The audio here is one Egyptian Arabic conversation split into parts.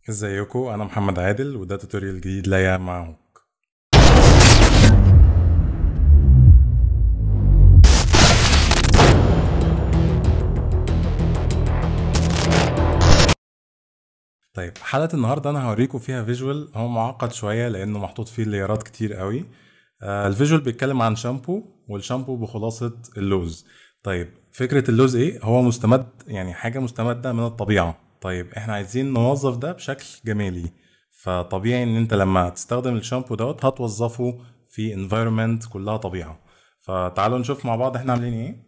ازيكم انا محمد عادل وده توتوريال جديد ليا مع هوك طيب حلقة النهاردة أنا هوريكم فيها فيجوال هو معقد شوية لأنه محطوط فيه ليرات كتير قوي آه الفيجوال بيتكلم عن شامبو والشامبو بخلاصة اللوز طيب فكرة اللوز إيه؟ هو مستمد يعني حاجة مستمدة من الطبيعة طيب إحنا عايزين نوظف ده بشكل جمالي فطبيعي إن أنت لما تستخدم الشامبو دوت هتوظفه في environment كلها طبيعة فتعالوا نشوف مع بعض إحنا عاملين إيه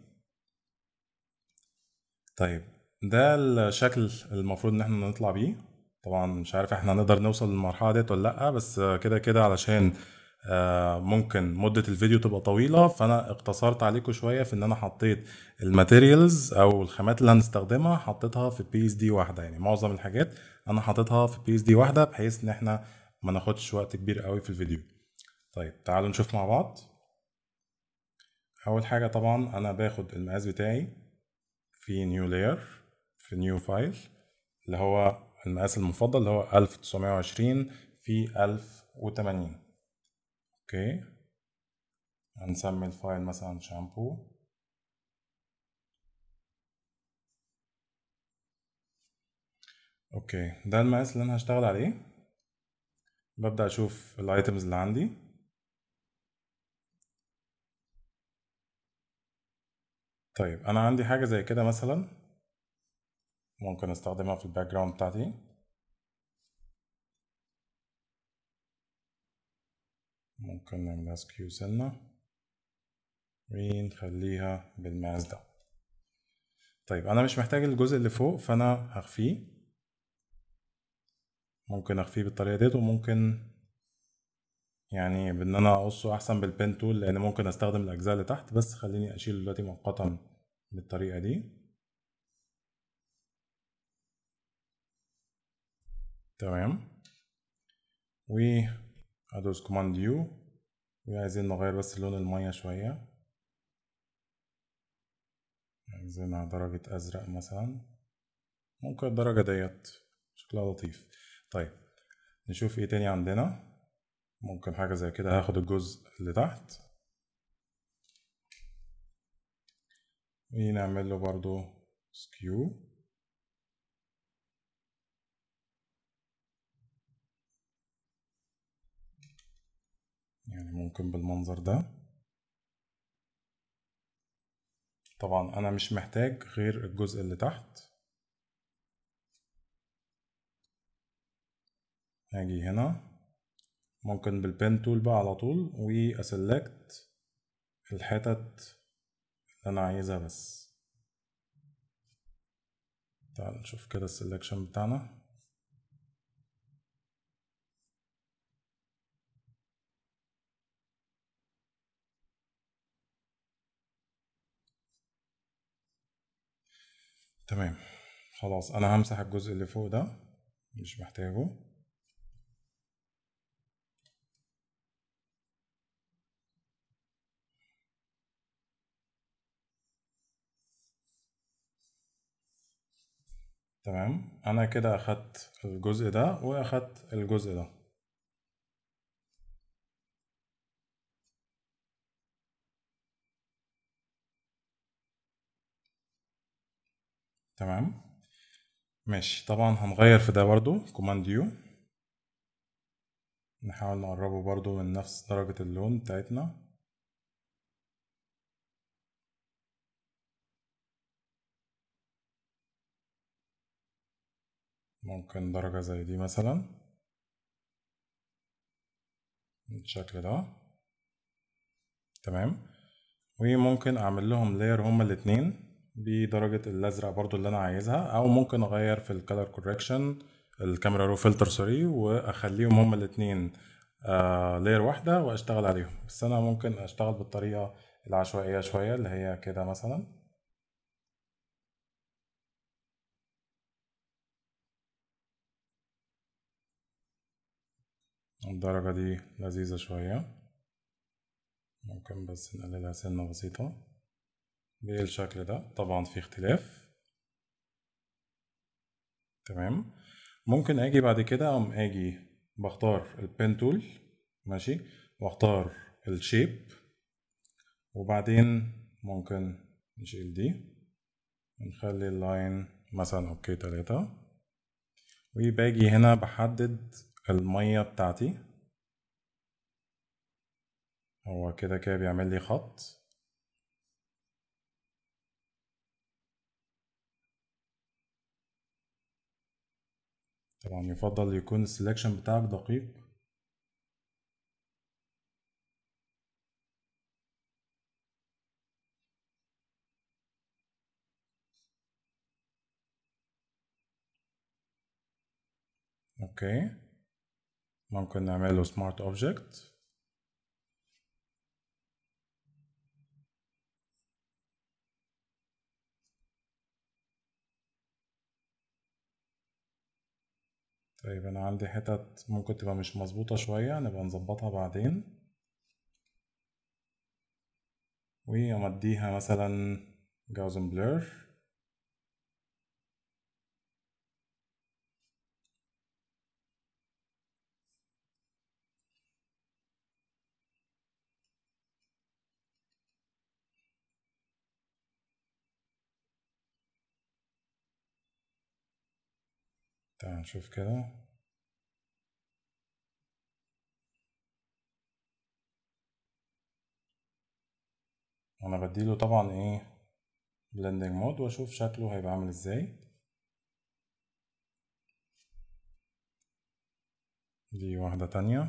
طيب ده الشكل المفروض ان احنا نطلع بيه طبعا مش عارف احنا نقدر نوصل للمرحلة ديت ولا لأ بس كده كده علشان آه، ممكن مدة الفيديو تبقى طويلة فأنا اقتصرت عليكم شوية في إن أنا حطيت الماتيريالز أو الخامات اللي هنستخدمها حطيتها في بي اس دي واحدة يعني معظم الحاجات أنا حاططها في بي اس دي واحدة بحيث إن احنا ما ناخدش وقت كبير قوي في الفيديو طيب تعالوا نشوف مع بعض أول حاجة طبعا أنا باخد المقاس بتاعي في نيو لاير في نيو فايل اللي هو المقاس المفضل اللي هو 1920 في 1080 اوكي هنسمي الفايل مثلا شامبو اوكي ده المقاس اللي انا هشتغل عليه ببدأ اشوف الايتمز اللي عندي طيب انا عندي حاجة زي كده مثلا ممكن استخدمها في الباك جراوند بتاعتي ممكن نعملها سكيو سنة ونخليها بالمقاس ده طيب انا مش محتاج الجزء اللي فوق فانا هخفيه ممكن اخفيه بالطريقة ديت وممكن يعني بان انا اقصه احسن بالبين تول لان ممكن استخدم الاجزاء اللي تحت بس خليني اشيله دلوقتي مؤقتا بالطريقة دي تمام وادوس كوماند يو وعايزين نغير بس لون المية شوية عايزينها درجة ازرق مثلا ممكن الدرجة ديت شكلها لطيف طيب نشوف ايه تاني عندنا ممكن حاجة زي كده هاخد الجزء اللي تحت ونعمل له برضو سكيو يعني ممكن بالمنظر ده طبعا انا مش محتاج غير الجزء اللي تحت هاجي هنا ممكن بالبين تول بقى على طول واسلكت الحتت اللي انا عايزها بس تعال نشوف كده السلكشن بتاعنا تمام خلاص انا همسح الجزء اللي فوق ده مش محتاجه تمام انا كده اخدت الجزء ده واخدت الجزء ده تمام ماشي طبعا هنغير في ده برضو كوماند يو نحاول نقربه برضو من نفس درجة اللون بتاعتنا ممكن درجة زي دي مثلا بالشكل ده تمام وممكن اعمل لهم لاير هما الاتنين بدرجة الازرق برضو اللي انا عايزها او ممكن اغير في الكالر كوركشن الكاميرا رو فلتر سوري واخليهم هما الاتنين آه لاير واحدة واشتغل عليهم بس انا ممكن اشتغل بالطريقة العشوائية شوية اللي هي كده مثلا الدرجة دي لذيذة شوية ممكن بس نقللها سنة بسيطة بالشكل ده طبعا في اختلاف تمام ممكن اجي بعد كده اقوم اجي بختار البين تول ماشي واختار الشيب وبعدين ممكن نشيل دي ونخلي اللاين مثلا اوكي تلاتة وباجي هنا بحدد المية بتاعتي هو كده كده بيعمل لي خط طبعا يفضل يكون السلكشن بتاعك دقيق اوكي ممكن نعمله سمارت اوبجكت طيب انا عندي حتت ممكن تبقى مش مظبوطة شوية نبقى نظبطها بعدين وامديها مثلا جاوزن بلور تعال نشوف كده انا بديله طبعا ايه بلندنج مود واشوف شكله هيبقى عامل ازاي دي واحدة تانية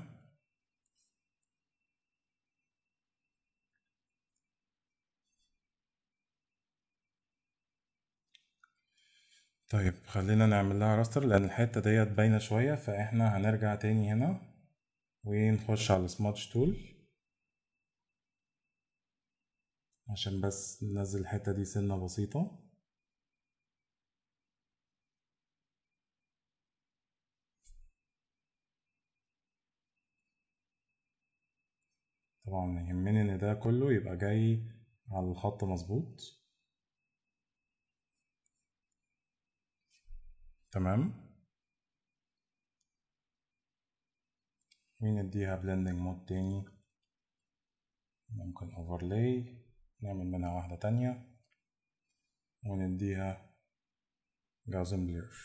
طيب خلينا نعمل لها راستر لان الحتة ديت باينة شوية فاحنا هنرجع تاني هنا ونخش على السماتش تول عشان بس ننزل الحتة دي سنة بسيطة طبعا يهمني ان ده كله يبقى جاي على الخط مظبوط تمام ونديها بلندنج مود تاني ممكن اوفرلاي نعمل منها واحدة تانية ونديها جاوزن بلير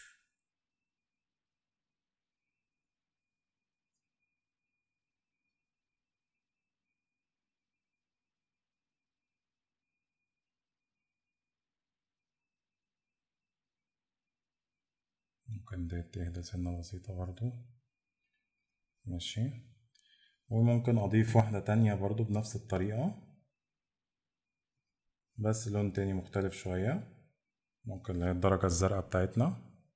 ممكن دي تهدى سنة بسيطة برضو ماشي وممكن أضيف واحدة تانية برضو بنفس الطريقة بس لون تاني مختلف شوية ممكن اللي هي الدرجة الزرقاء بتاعتنا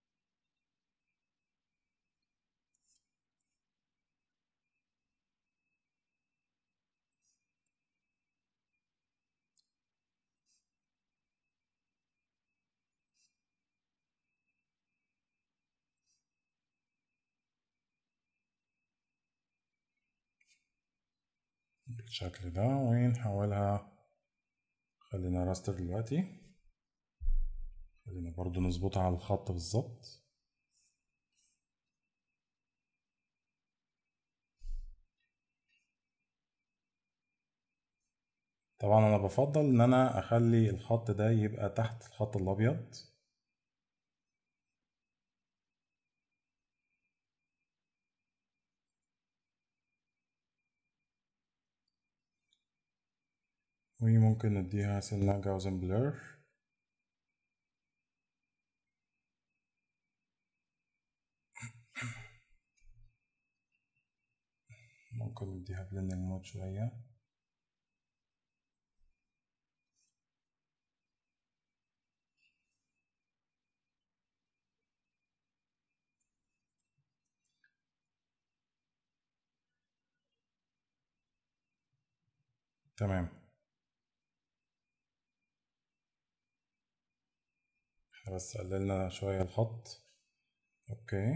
بالشكل ده ونحولها خلينا راستر دلوقتي خلينا برضو نظبطها على الخط بالظبط طبعا انا بفضل ان انا اخلي الخط ده يبقى تحت الخط الابيض وممكن نديها سنة جاوزن بلور ممكن نديها بلندنج مود شوية تمام بس قللنا شوية الخط اوكي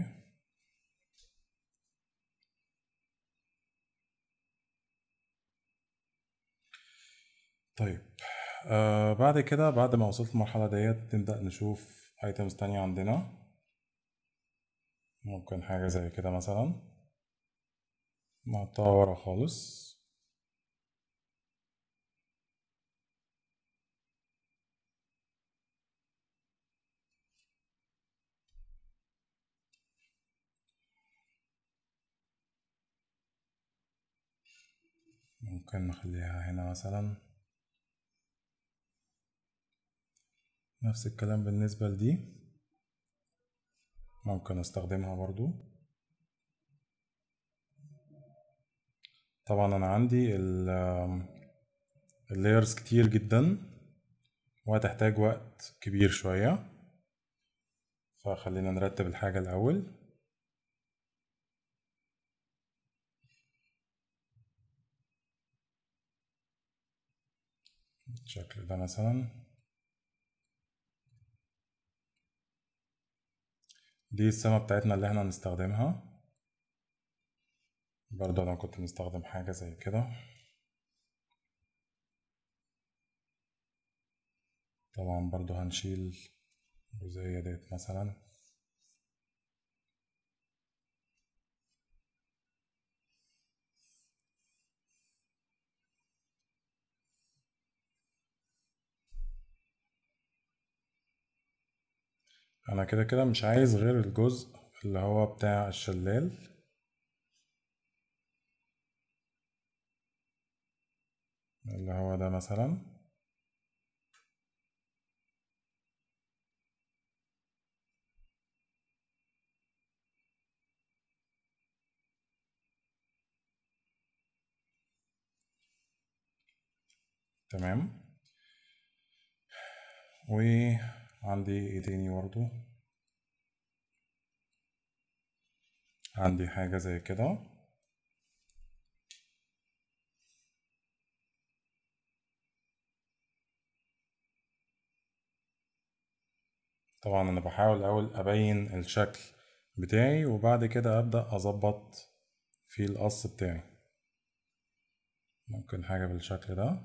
طيب آه بعد كده بعد ما وصلت المرحلة ديت نبدأ نشوف ايتمز تانية عندنا ممكن حاجة زي كده مثلا نحطها ورا خالص ممكن نخليها هنا مثلا نفس الكلام بالنسبة لدي ممكن استخدمها برضو طبعا انا عندي اللايرز كتير جدا وهتحتاج وقت كبير شوية فخلينا نرتب الحاجة الأول بالشكل ده مثلا دي السمة بتاعتنا اللي احنا هنستخدمها برضو انا كنت مستخدم حاجة زي كده طبعا برضو هنشيل الجزئية ديت مثلا انا كده كده مش عايز غير الجزء اللي هو بتاع الشلال اللي هو ده مثلا تمام وعندي ايه تاني برضو عندي حاجة زي كده طبعا انا بحاول الاول ابين الشكل بتاعي وبعد كده ابدا اظبط في القص بتاعي ممكن حاجه بالشكل ده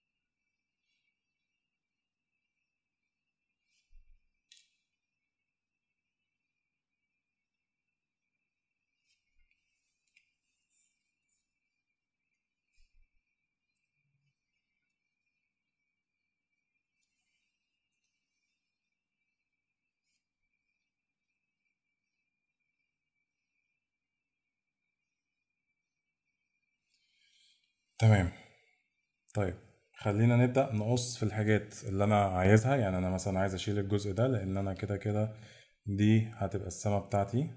تمام طيب خلينا نبدأ نقص في الحاجات اللي أنا عايزها يعني أنا مثلا عايز أشيل الجزء ده لأن أنا كده كده دي هتبقى السما بتاعتي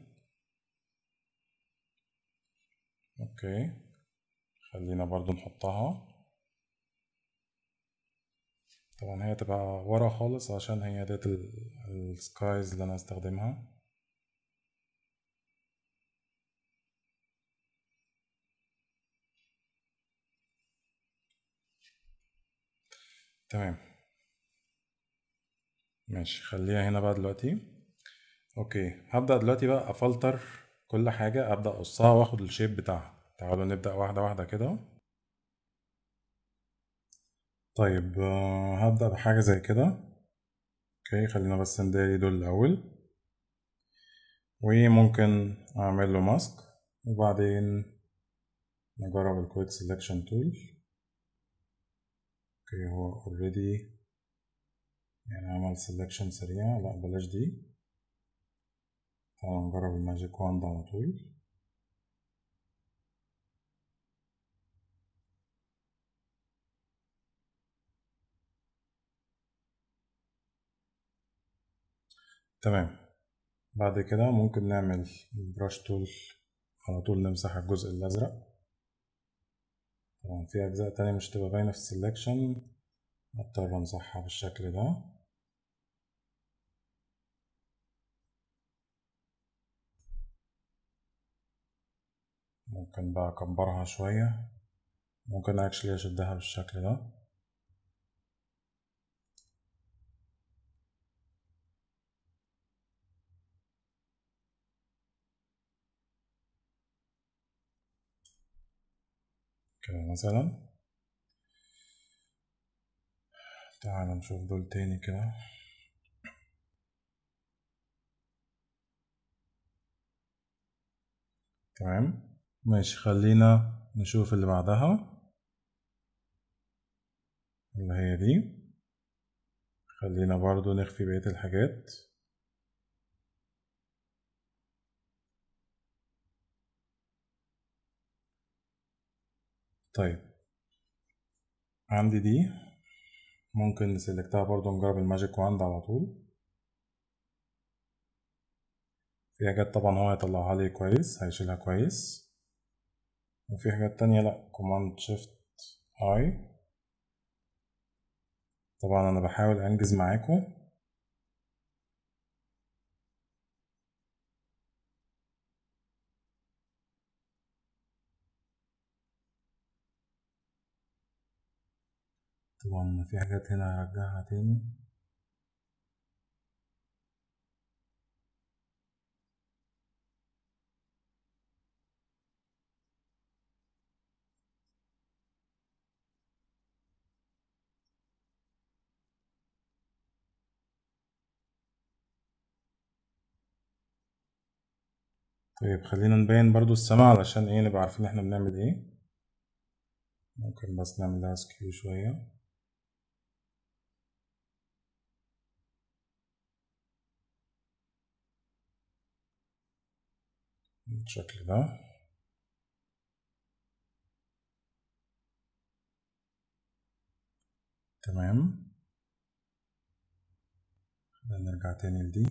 أوكي خلينا برضو نحطها طبعا هي تبقى ورا خالص عشان هي ديت السكايز اللي أنا هستخدمها تمام ماشي خليها هنا بقى دلوقتي اوكي هبدأ دلوقتي بقى افلتر كل حاجة ابدأ اقصها واخد الشيب بتاعها تعالوا نبدأ واحدة واحدة كده طيب آه، هبدأ بحاجة زي كده اوكي خلينا بس نداري دول الاول وممكن اعمل له ماسك وبعدين نجرب الكويك سيلكشن تول اوكي هو اوريدي يعني عمل سيلكشن سريع لا بلاش دي تعالوا نجرب الماجيك واند على طول تمام بعد كده ممكن نعمل البراش تول على طول نمسح الجزء الأزرق طبعا في أجزاء تانية مش تبقى باينة في السلكشن هضطر أمسحها بالشكل ده ممكن بقى أكبرها شوية ممكن اكشلي أشدها بالشكل ده كده مثلا تعال نشوف دول تاني كده تمام ماشي خلينا نشوف اللي بعدها اللي هي دي خلينا برضو نخفي بقية الحاجات طيب عندي دي ممكن نسلكتها برضو نجرب الماجيك واند على طول في حاجات طبعا هو هيطلعها لي كويس هيشيلها كويس وفي حاجات تانية لأ كوماند شيفت اي طبعا انا بحاول انجز معاكم طبعا في حاجات هنا هرجعها تاني طيب خلينا نبين برضو السما علشان ايه نبقى عارفين احنا بنعمل ايه ممكن بس نعمل لها سكيو شوية بالشكل ده تمام خلينا نرجع تاني لدي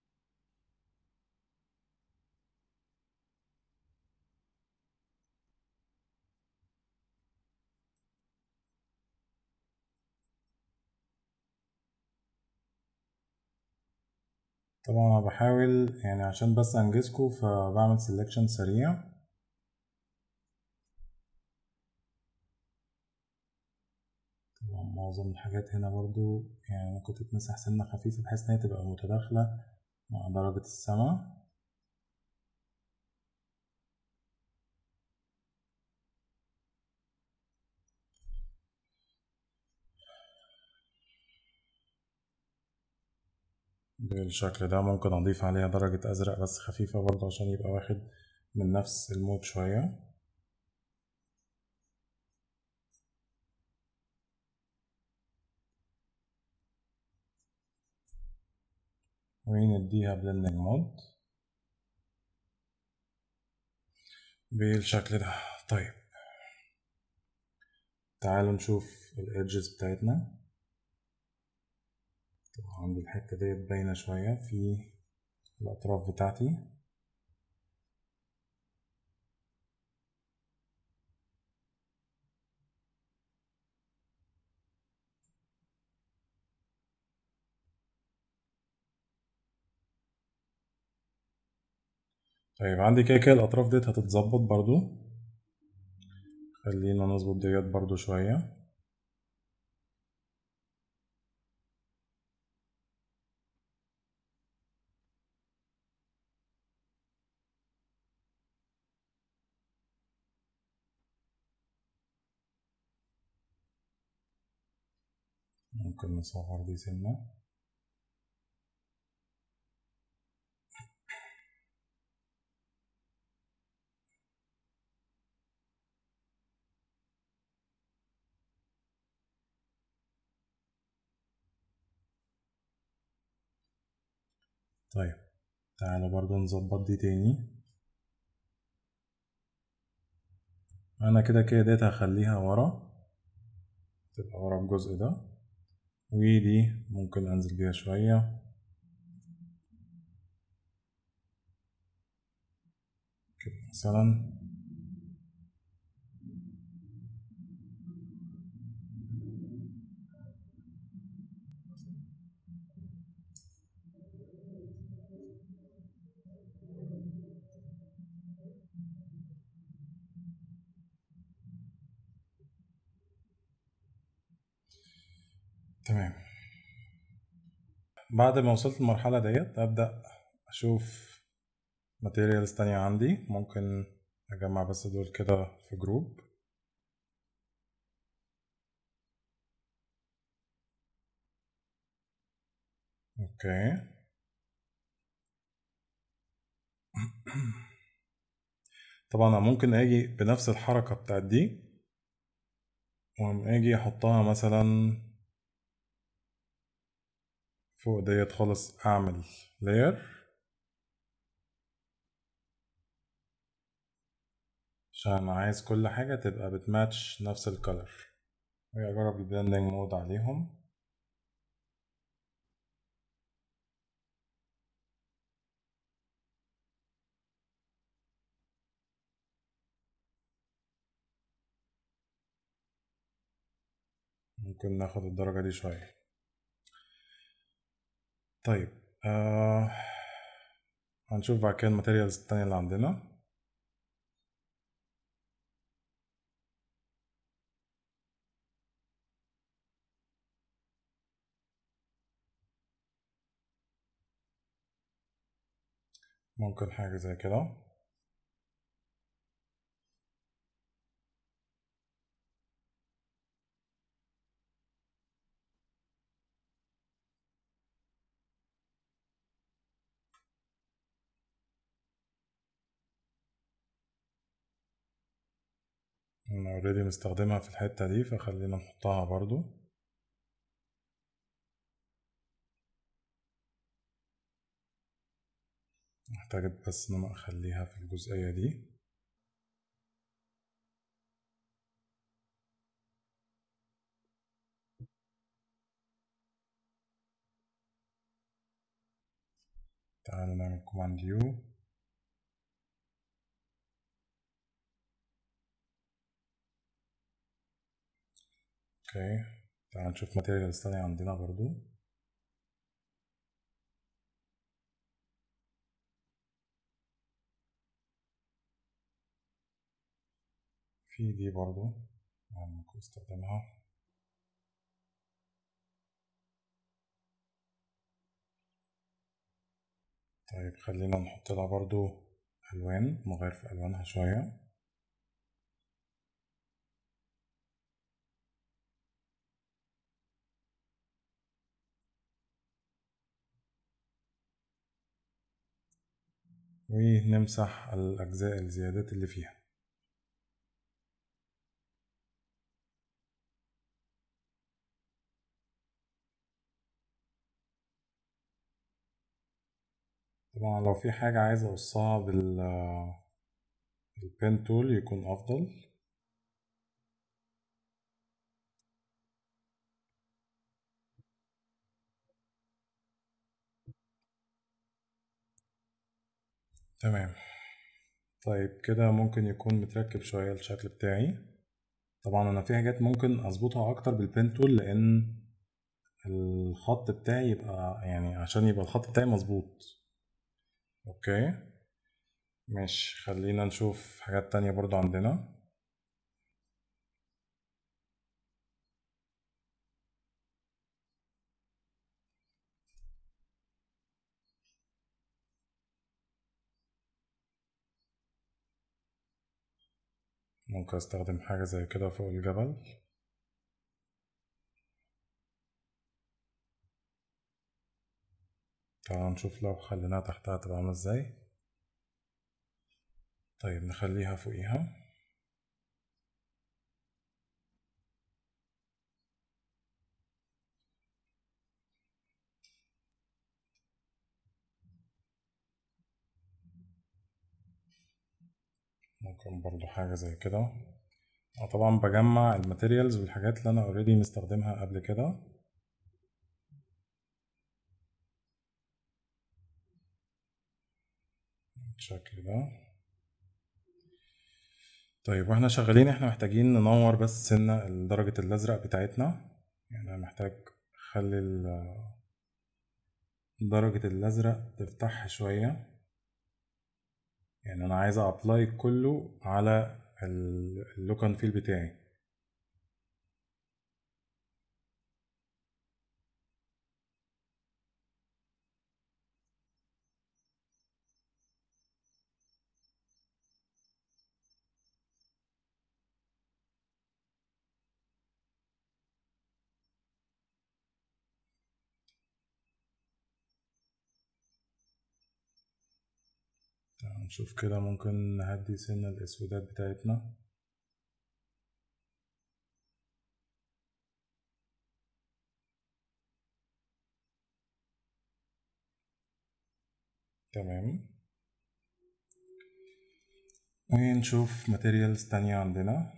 طبعا انا بحاول يعني عشان بس انجزكم فبعمل سيلكشن سريع طبعا معظم الحاجات هنا برضو يعني ممكن تتمسح سنة خفيفة بحيث ان هي تبقى متداخلة مع درجة السما بالشكل ده ممكن اضيف عليها درجة ازرق بس خفيفة برضه عشان يبقى واخد من نفس المود شوية ونديها بلندنج مود بالشكل ده طيب تعالوا نشوف الادجز بتاعتنا طبعا عندي الحتة ديت باينة شوية في الأطراف بتاعتي طيب عندي كده كده الأطراف ديت هتتظبط برضو خلينا نظبط ديت برضو شوية ممكن نصغر دي سنة طيب تعالوا برضو نظبط دي تاني انا كده كده ديت هخليها ورا تبقى ورا الجزء ده ودي ممكن انزل بيها شوية كده مثلا تمام بعد ما وصلت المرحلة ديت أبدأ أشوف ماتيريالز تانية عندي ممكن أجمع بس دول كده في جروب أوكي طبعا أنا ممكن اجي بنفس الحركة بتاعت دي واجي احطها مثلا فوق ديت خالص اعمل لاير عشان عايز كل حاجة تبقى بتماتش نفس الكلر واجرب البلندنج مود عليهم ممكن ناخد الدرجة دي شوية طيب آه هنشوف بعد كده الماتيريالز التانية اللي عندنا ممكن حاجة زي كده انا اوريدي مستخدمها في الحتة دي فخلينا نحطها برضو محتاج بس ان انا اخليها في الجزئية دي تعالوا نعمل كوماند يو اوكي تعالوا نشوف ماتيريالز تانية عندنا برضو في دي برضو ممكن استخدمها طيب خلينا نحط لها برضو الوان نغير في الوانها شويه ونمسح الأجزاء الزيادات اللي فيها طبعا لو في حاجة عايز أقصها بال بالبين تول يكون أفضل تمام طيب كده ممكن يكون متركب شوية الشكل بتاعي طبعا أنا في حاجات ممكن أظبطها أكتر بالبين تول لأن الخط بتاعي يبقى يعني عشان يبقى الخط بتاعي مظبوط اوكي ماشي خلينا نشوف حاجات تانية برضو عندنا ممكن استخدم حاجة زي كده فوق الجبل تعالوا نشوف لو خليناها تحتها تبقى عاملة ازاي طيب نخليها فوقيها ممكن برضو حاجة زي كده طبعا بجمع الماتيريالز والحاجات اللي انا اوريدي مستخدمها قبل كده بالشكل ده طيب واحنا شغالين احنا محتاجين ننور بس سنة درجة الازرق بتاعتنا يعني انا محتاج اخلي درجة الازرق تفتح شوية يعني انا عايز ابلاي كله على اللوك اند فيل بتاعي تعال نشوف كده ممكن نهدي سن الاسودات بتاعتنا تمام ونشوف ماتيريالز تانية عندنا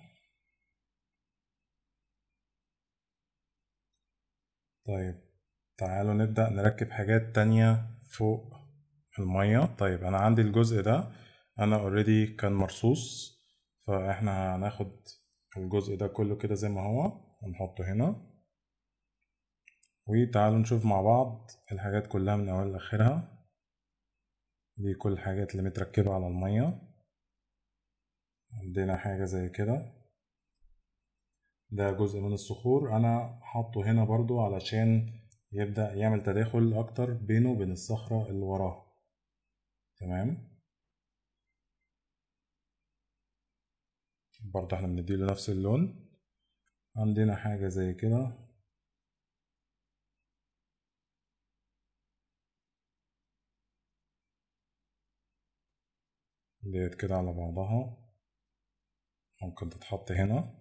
طيب تعالوا نبدأ نركب حاجات تانية فوق المية طيب أنا عندي الجزء ده أنا اوريدي كان مرصوص فإحنا هناخد الجزء ده كله كده زي ما هو ونحطه هنا وتعالوا نشوف مع بعض الحاجات كلها من أول لآخرها دي كل الحاجات اللي متركبة على المية عندنا حاجة زي كده ده جزء من الصخور أنا حاطه هنا برضو علشان يبدأ يعمل تداخل أكتر بينه وبين الصخرة اللي وراه تمام برضه احنا بنديله نفس اللون عندنا حاجة زي كده ديت كده على بعضها ممكن تتحط هنا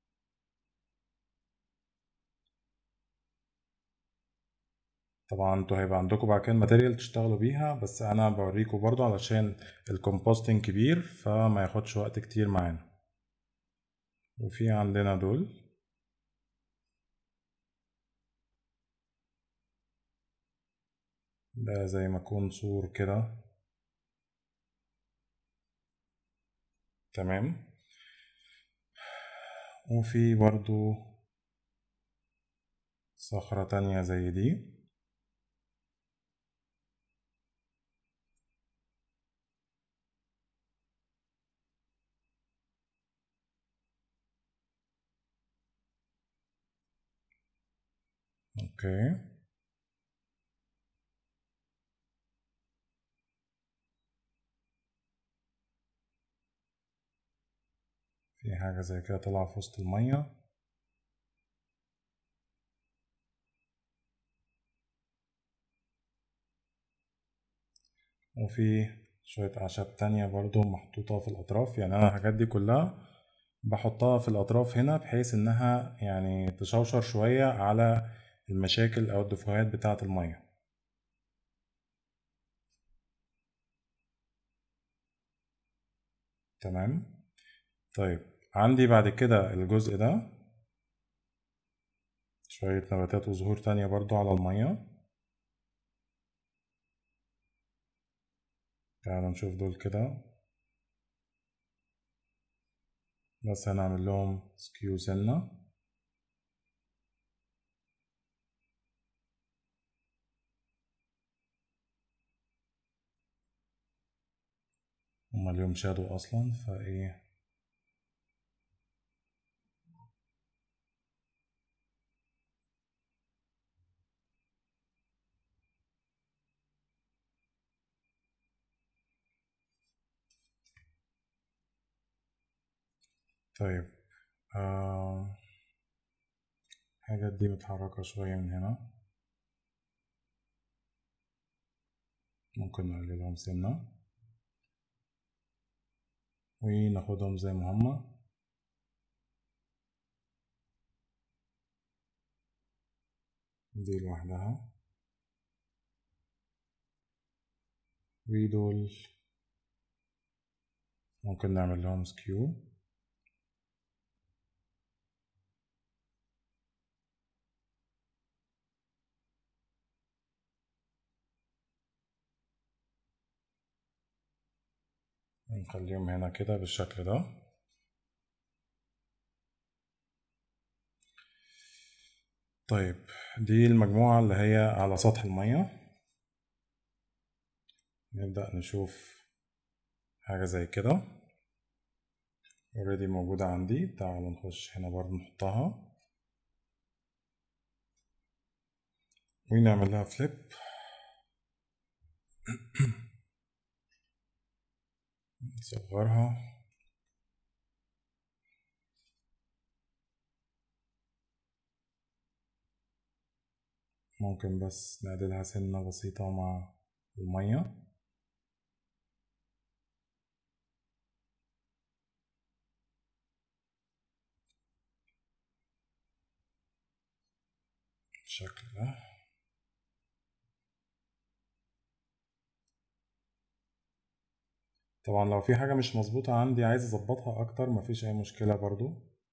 طبعا انتوا هيبقى عندكم بعد كده ماتيريال تشتغلوا بيها بس انا بوريكم برضو علشان الكومبوستنج كبير فما ياخدش وقت كتير معانا وفي عندنا دول ده زي ما يكون سور كده تمام وفي برضو صخرة تانية زي دي اوكي في حاجة زي كده طالعة في وسط المية وفي شوية أعشاب تانية برضو محطوطة في الأطراف يعني أنا الحاجات دي كلها بحطها في الأطراف هنا بحيث إنها يعني تشوشر شوية على المشاكل أو الدفوهات بتاعة المية تمام طيب عندي بعد كده الجزء ده شوية نباتات وزهور تانية برضو على المية تعالوا نشوف دول كده بس هنعمل لهم سكيو سنة هما اليوم شادو اصلا فايه طيب آه الحاجات دي متحركة شوية من هنا ممكن نقللهم سنة وناخدهم زي ما هما دي لوحدها ودول ممكن نعمل لهم سكيو نخليهم هنا كده بالشكل ده طيب دي المجموعة اللي هي على سطح المية نبدأ نشوف حاجة زي كده اوريدي موجودة عندي تعالوا نخش هنا برضه نحطها ونعمل لها فليب نصغرها ممكن بس نعدلها سنة بسيطة مع المية بالشكل ده طبعا لو في حاجة مش مظبوطة عندي عايز اظبطها اكتر مفيش اي مشكلة برضو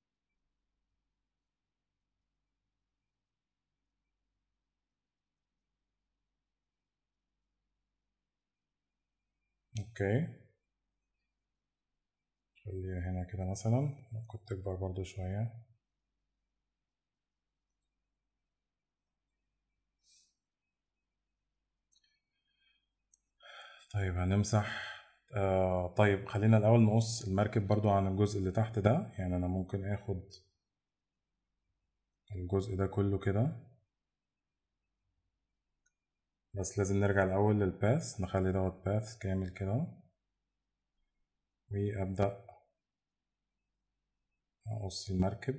اوكي خليها هنا كده مثلا ممكن تكبر برضو شوية طيب هنمسح آه طيب خلينا الأول نقص المركب برضو عن الجزء اللي تحت ده يعني أنا ممكن آخد الجزء ده كله كده بس لازم نرجع الأول للباث نخلي دوت باث كامل كده وأبدأ أقص المركب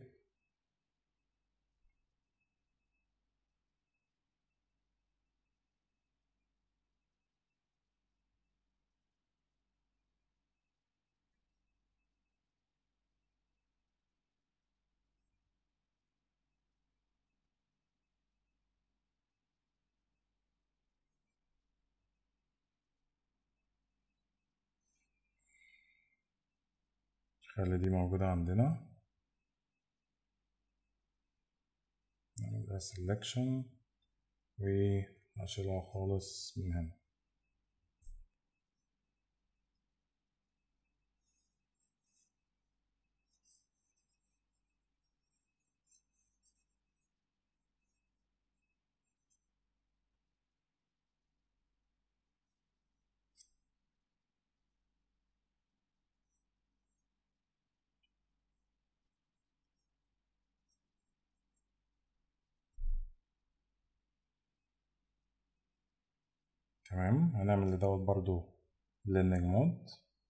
خلي دي موجودة عندنا نعمل سelection وهشيلها خالص من هنا تمام هنعمل لدوت برضو blending مود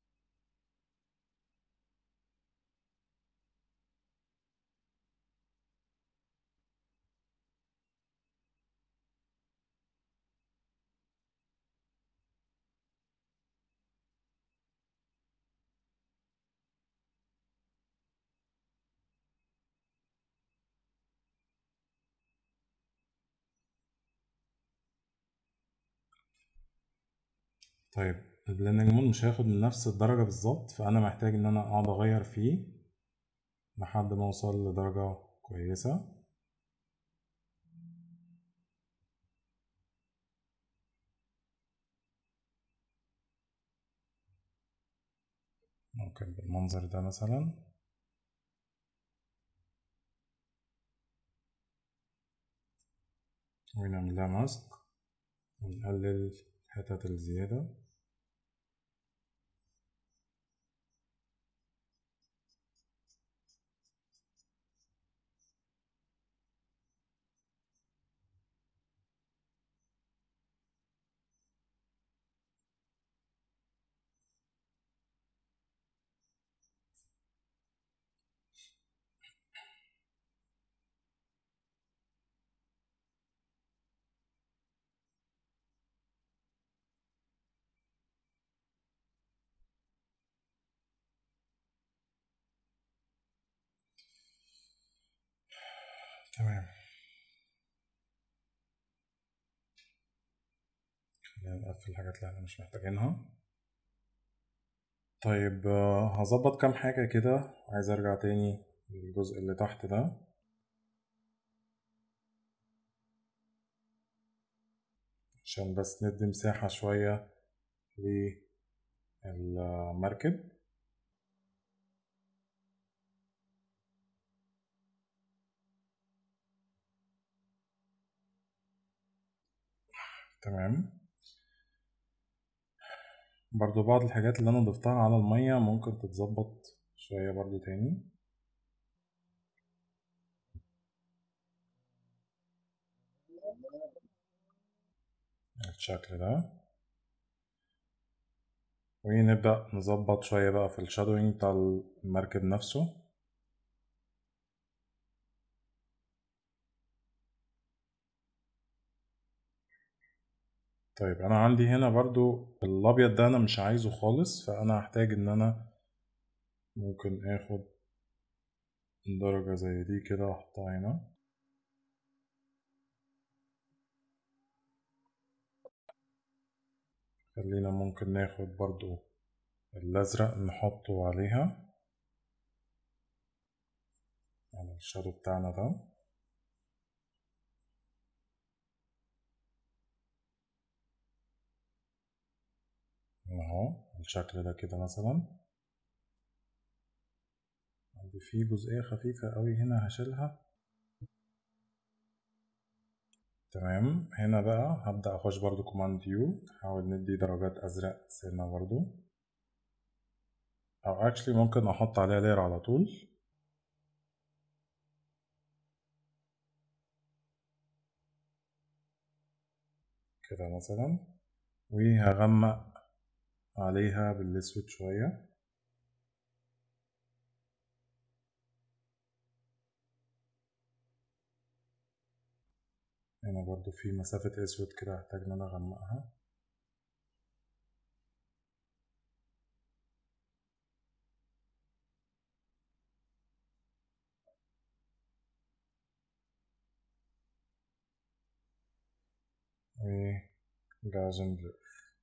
طيب البلندنج مود مش هياخد من نفس الدرجة بالظبط فأنا محتاج إن أنا أقعد أغير فيه لحد ما أوصل لدرجة كويسة ممكن بالمنظر ده مثلا ونعمل لها ماسك ونقلل الحتت الزيادة تمام خلينا نقفل الحاجات اللي احنا مش محتاجينها طيب آه، هظبط كام حاجة كده عايز ارجع تاني للجزء اللي تحت ده عشان بس ندي مساحة شوية للمركب تمام برضو بعض الحاجات اللي انا ضفتها على المية ممكن تتظبط شوية برضو تاني بالشكل ده ونبدأ نظبط شوية بقى في الشادوينج بتاع المركب نفسه طيب انا عندي هنا برضو الابيض ده انا مش عايزه خالص فانا هحتاج ان انا ممكن اخد درجة زي دي كده احطها هنا خلينا ممكن ناخد برضو الأزرق نحطه عليها على الشادو بتاعنا ده اهو بالشكل ده كده مثلا عندي فيه جزئية خفيفة قوي هنا هشيلها تمام هنا بقى هبدأ أخش برضو كوماند يو نحاول ندي درجات أزرق سنة برضو أو اكشلي ممكن أحط عليها لير على طول كده مثلا وهغمق عليها بالأسود شوية هنا برضو في مسافة أسود كده هحتاج إن أنا أغمقها وجازن بلور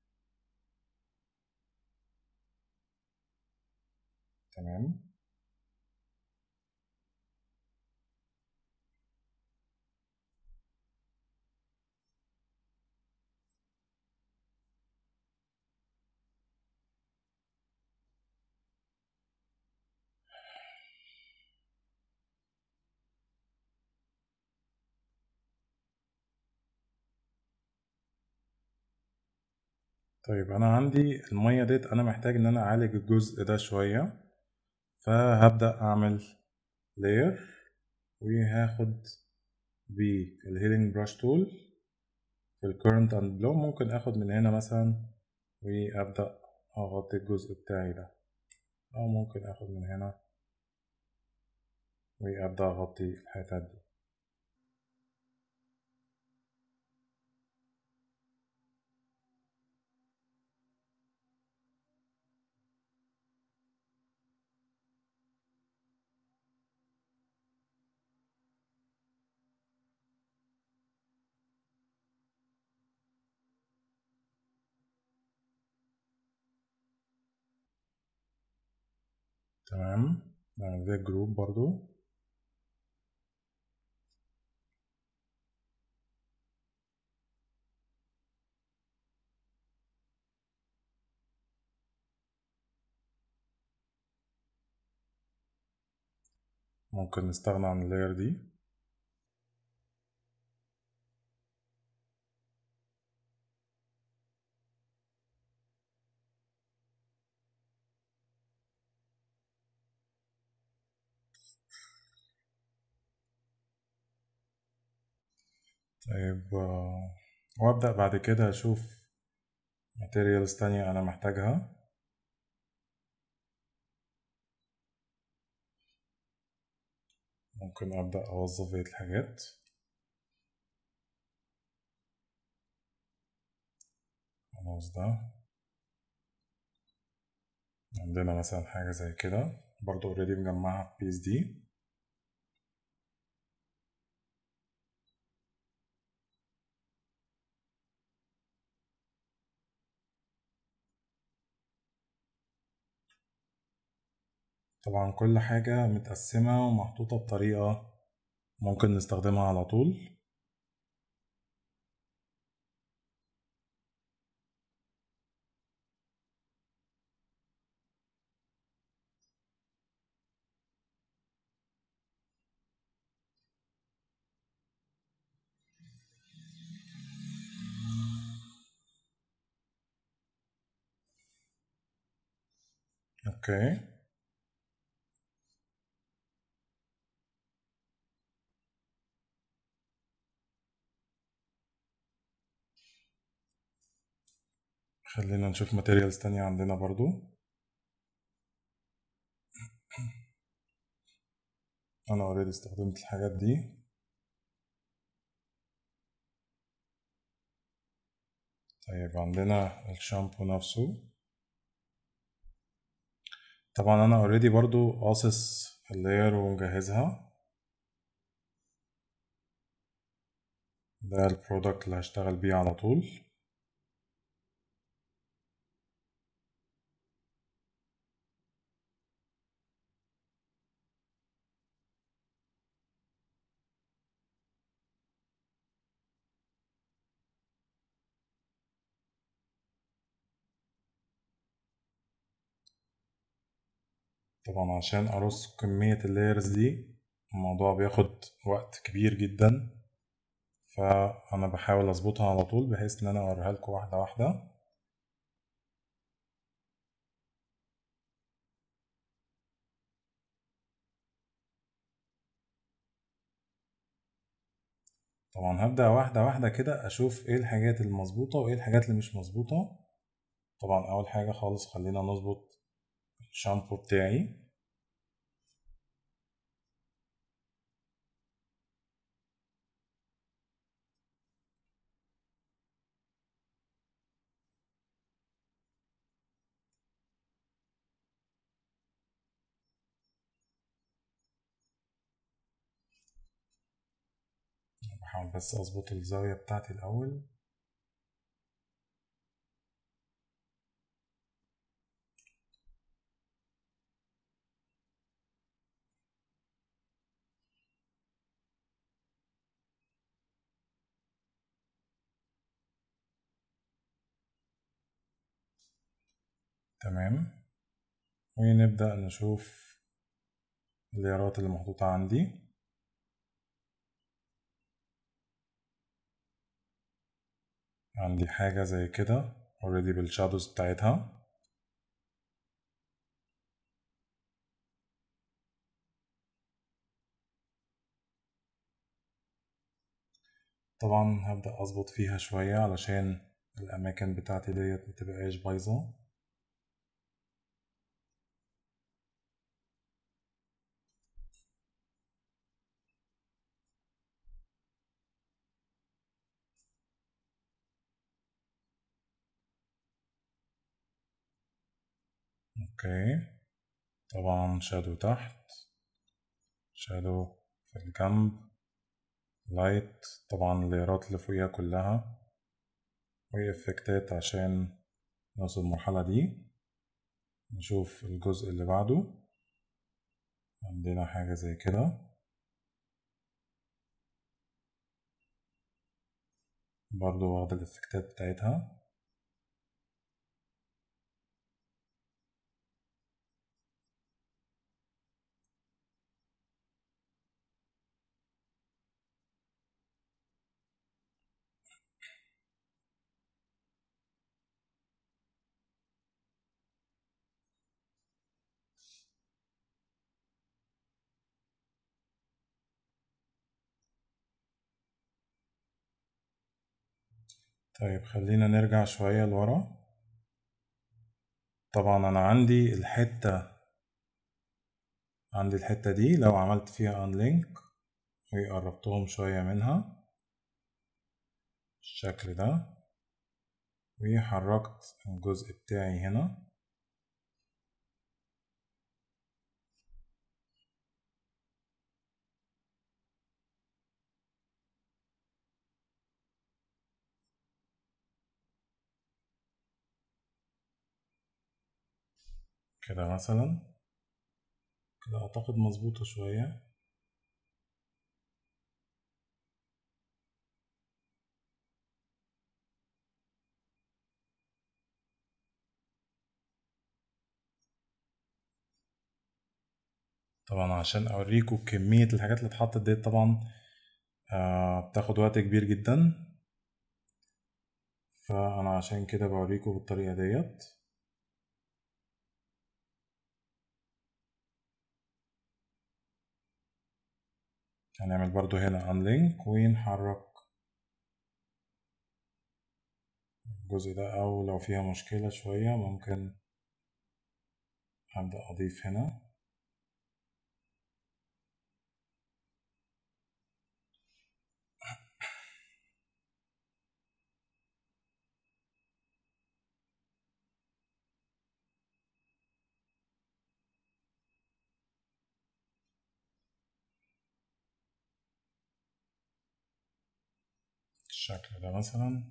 تمام طيب انا عندي المية ديت انا محتاج ان انا اعالج الجزء ده شوية فهبدأ اعمل layer وهاخد بالهيلينج براش تول في الكورنت اند بلو ممكن اخد من هنا مثلا وابدأ اغطي الجزء بتاعي ده او ممكن اخد من هنا وابدأ اغطي الحتت دي تمام نعمل زي جروب برضو ممكن نستغنى عن اللاير دي طيب آه، وابدأ بعد كده اشوف ماتيريالز تانية انا محتاجها ممكن ابدأ اوظف بقية الحاجات خلاص ده عندنا مثلا حاجة زي كده برضو اوريدي مجمعها في بيس دي طبعا كل حاجة متقسمة ومحطوطة بطريقة ممكن نستخدمها على طول اوكي خلينا نشوف ماتيريالز تانية عندنا برضو انا اوريدي استخدمت الحاجات دي طيب عندنا الشامبو نفسه طبعا انا اوريدي برضو قاصص اللاير ومجهزها ده البرودكت اللي هشتغل بيه على طول طبعا عشان ارص كمية اللايرز دي الموضوع بياخد وقت كبير جدا فانا بحاول اظبطها على طول بحيث ان انا اوريها لكم واحدة واحدة طبعا هبدأ واحدة واحدة كده أشوف إيه الحاجات المظبوطة وإيه الحاجات اللي مش مظبوطة طبعا أول حاجة خالص خلينا نظبط الشامبو بتاعي بحاول بس أظبط الزاوية بتاعتي الأول تمام ونبدأ نشوف الليرات اللي محطوطة عندي عندي حاجة زي كده اوريدي بالشادوز بتاعتها طبعا هبدأ أظبط فيها شوية علشان الأماكن بتاعتي ديت متبقاش بايظة اوكي طبعا شادو تحت شادو في الجنب لايت طبعا الليرات اللي فوقيها كلها وإفكتات عشان نوصل المرحلة دي نشوف الجزء اللي بعده عندنا حاجة زي كده برضو واخد الإفكتات بتاعتها طيب خلينا نرجع شوية لورا طبعا أنا عندي الحتة عندي الحتة دي لو عملت فيها unlink وقربتهم شوية منها بالشكل ده وحركت الجزء بتاعي هنا كده مثلا كده أعتقد مظبوطة شوية طبعا عشان أوريكم كمية الحاجات اللي اتحطت ديت طبعا آه بتاخد وقت كبير جدا فأنا عشان كده بوريكم بالطريقة ديت هنعمل برضو هنا unlink ونحرك الجزء ده أو لو فيها مشكلة شوية ممكن هبدأ أضيف هنا الشكل ده مثلا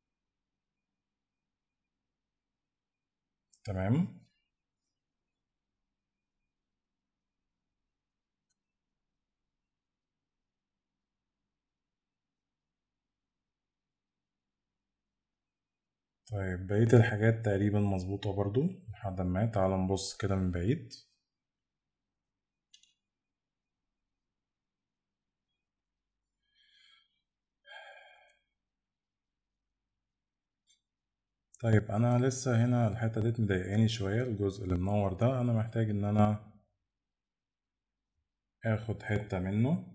تمام طيب بقية الحاجات تقريبا مظبوطة برضو لحد ما تعال نبص كده من بعيد طيب انا لسه هنا الحتة دي مضايقاني شوية الجزء اللي منور ده انا محتاج ان انا اخد حتة منه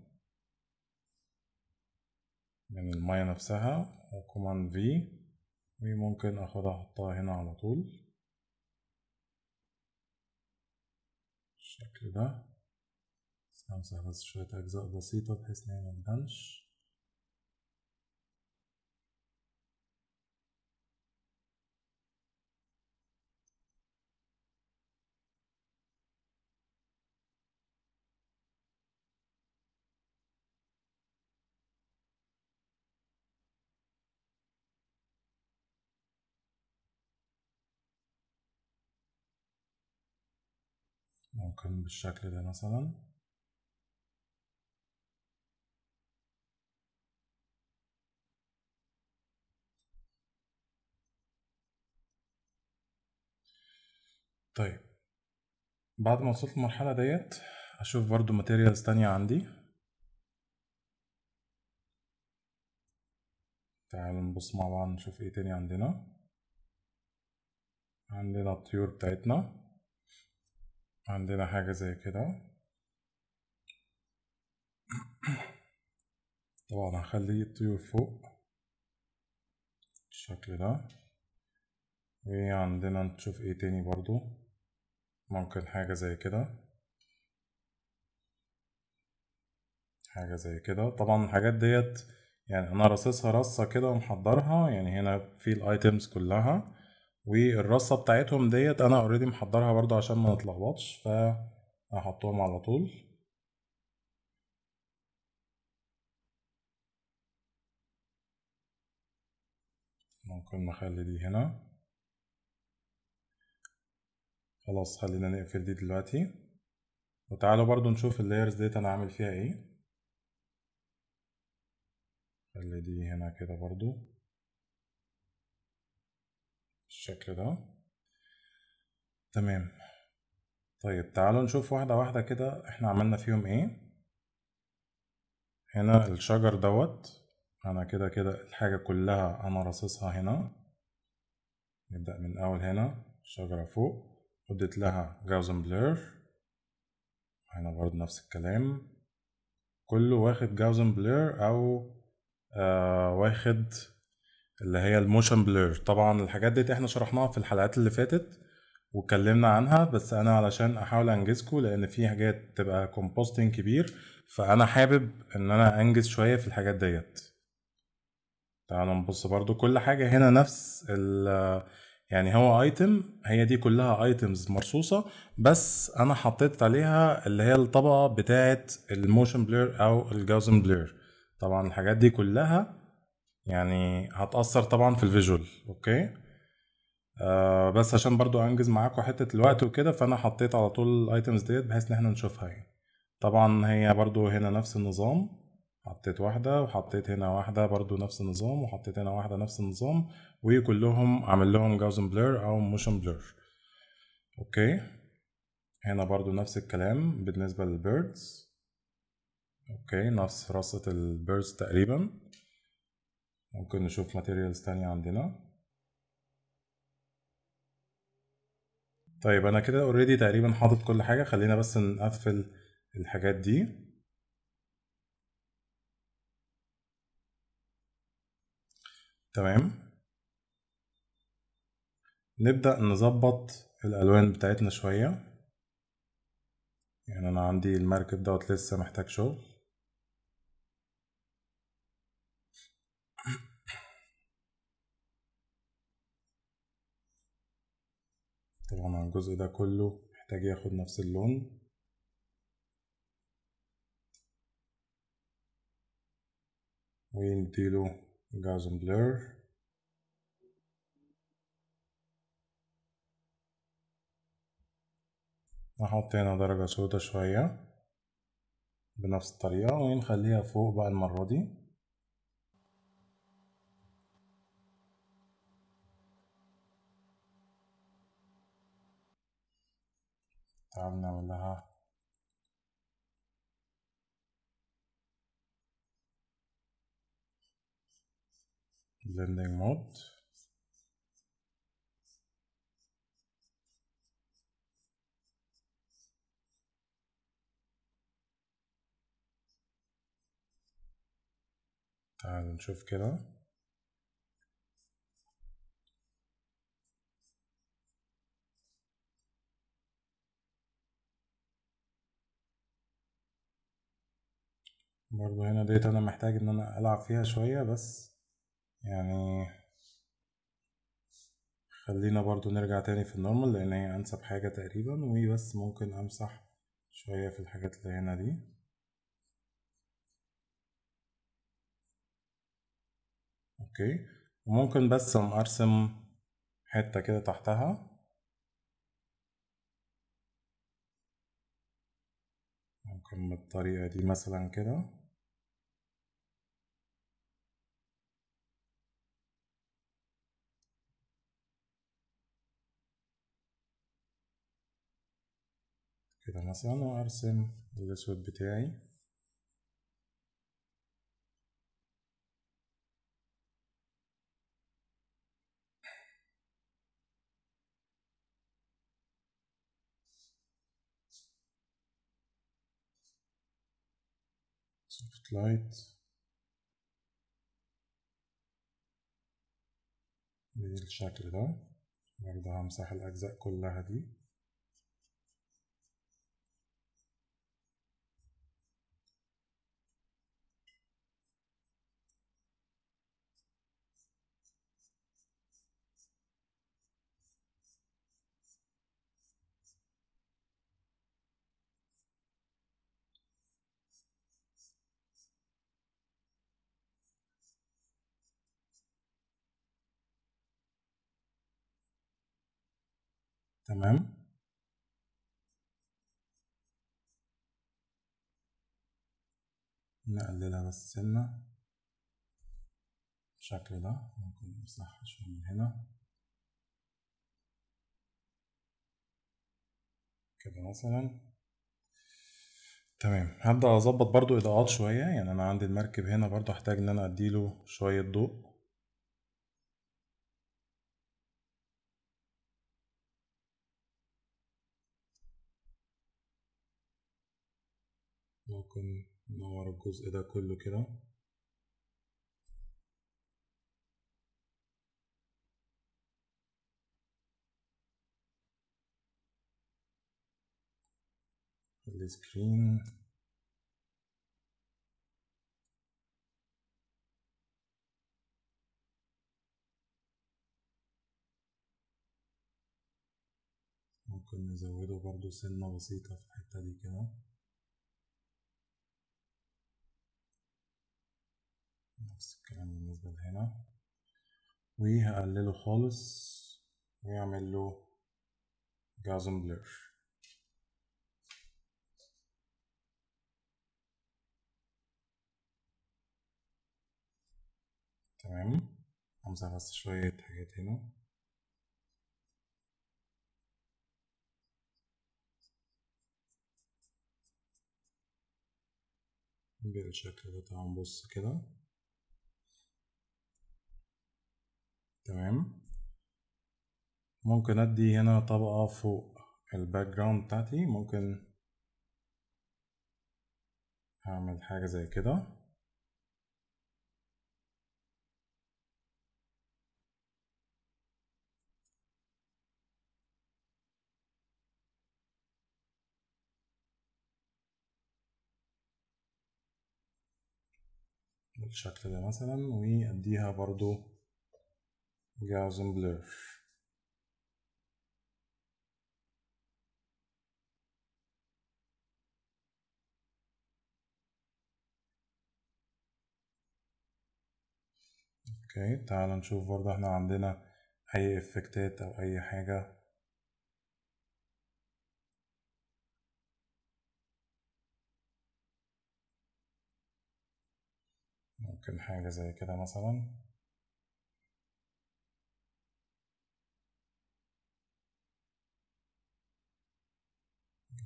من المية نفسها وكوماند في وممكن اخدها احطها هنا على طول بالشكل ده بس همسح بس شوية اجزاء بسيطة بحيث ان هي متبانش ممكن بالشكل ده مثلا طيب بعد ما وصلت المرحلة ديت أشوف برضو ماتيريالز تانية عندي تعالوا نبص مع بعض نشوف ايه تاني عندنا عندنا الطيور بتاعتنا عندنا حاجة زي كده طبعا هخلي الطيور فوق بالشكل ده وعندنا نشوف ايه تاني برضو ممكن حاجة زي كده حاجة زي كده طبعا الحاجات ديت يعني انا راصصها رصة كده ومحضرها يعني هنا في الايتمز كلها والرصة بتاعتهم ديت انا اوريدي محضرها برضو عشان ما نتلخبطش فهحطهم على طول ممكن نخلي دي هنا خلاص خلينا نقفل دي دلوقتي وتعالوا برضو نشوف اللايرز ديت انا عامل فيها ايه خلي دي هنا كده برضو بالشكل ده تمام طيب تعالوا نشوف واحدة واحدة كده احنا عملنا فيهم ايه هنا الشجر دوت انا كده كده الحاجة كلها انا راصصها هنا نبدأ من اول هنا شجرة فوق اديت لها جاوزن بلير هنا برضه نفس الكلام كله واخد جاوزن بلير او آه واخد اللي هي الموشن بلير طبعا الحاجات دي احنا شرحناها في الحلقات اللي فاتت واتكلمنا عنها بس انا علشان احاول انجزكم لان في حاجات تبقى كومبوستنج كبير فانا حابب ان انا انجز شويه في الحاجات ديت تعالوا نبص برضو كل حاجه هنا نفس ال يعني هو ايتم هي دي كلها ايتمز مرصوصه بس انا حطيت عليها اللي هي الطبقه بتاعه الموشن بلير او الجاوزن بلير طبعا الحاجات دي كلها يعني هتأثر طبعا في الفيجوال اوكي آه بس عشان برضو انجز معاكم حته الوقت وكده فانا حطيت على طول الايتمز ديت بحيث ان احنا نشوفها يعني طبعا هي برضو هنا نفس النظام حطيت واحدة وحطيت هنا واحدة برضو نفس النظام وحطيت هنا واحدة نفس النظام وكلهم عامل لهم جاوزن بلير او موشن بلير اوكي هنا برضو نفس الكلام بالنسبة للبيردز اوكي نفس رصة البيردز تقريبا ممكن نشوف ماتيريالز تانية عندنا طيب انا كده اوريدي تقريبا حاطط كل حاجة خلينا بس نقفل الحاجات دي تمام نبدأ نظبط الألوان بتاعتنا شوية يعني أنا عندي المركب دوت لسه محتاج شغل طبعا الجزء ده كله محتاج ياخد نفس اللون ونديله جاوزن بلير نحط هنا درجة سودا شوية بنفس الطريقة ونخليها فوق بقى المرة دي تعال نعمل لها blending mode تعال نشوف كده برضو هنا ديت انا محتاج ان انا العب فيها شوية بس يعني خلينا برضو نرجع تاني في النورمال لان هي انسب حاجة تقريبا وبس ممكن امسح شوية في الحاجات اللي هنا دي اوكي وممكن بس ارسم حتة كده تحتها ممكن بالطريقة دي مثلا كده كده مثلا وارسم الاسود بتاعي soft light بالشكل ده برضه همسح الأجزاء كلها دي تمام نقللها بس سنة بالشكل ده ممكن نمسحها شوية من هنا كده مثلا تمام هبدأ أظبط برضو إضاءات شوية يعني أنا عندي المركب هنا برضو هحتاج إن أنا أديله شوية ضوء ممكن ننور الجزء ده كله كده السكرين ممكن نزوده برضو سنة بسيطة في الحتة دي كده نفس الكلام بالنسبة لهنا وهقلله خالص ويعمل له جازم بلور تمام همسح بس شوية حاجات هنا بالشكل ده تعال نبص كده تمام ممكن ادي هنا طبقة فوق الباك جراوند بتاعتي ممكن هعمل حاجة زي كده بالشكل ده مثلا واديها برضو جاوزن بلور اوكي تعال نشوف برضه احنا عندنا اي افكتات او اي حاجة ممكن حاجة زي كده مثلا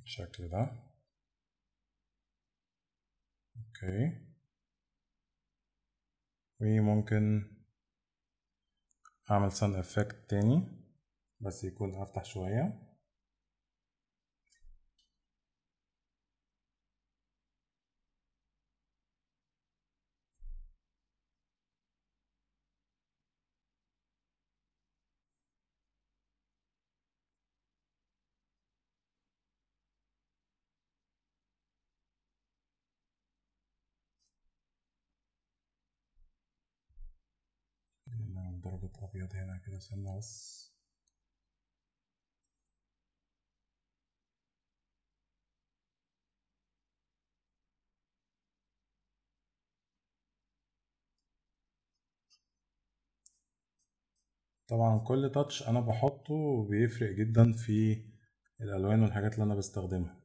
بالشكل ده اوكي وممكن اعمل سان افكت تاني بس يكون افتح شوية نعمل درجة أبيض هنا كده سنة بس طبعا كل تاتش أنا بحطه بيفرق جدا في الألوان والحاجات اللي أنا بستخدمها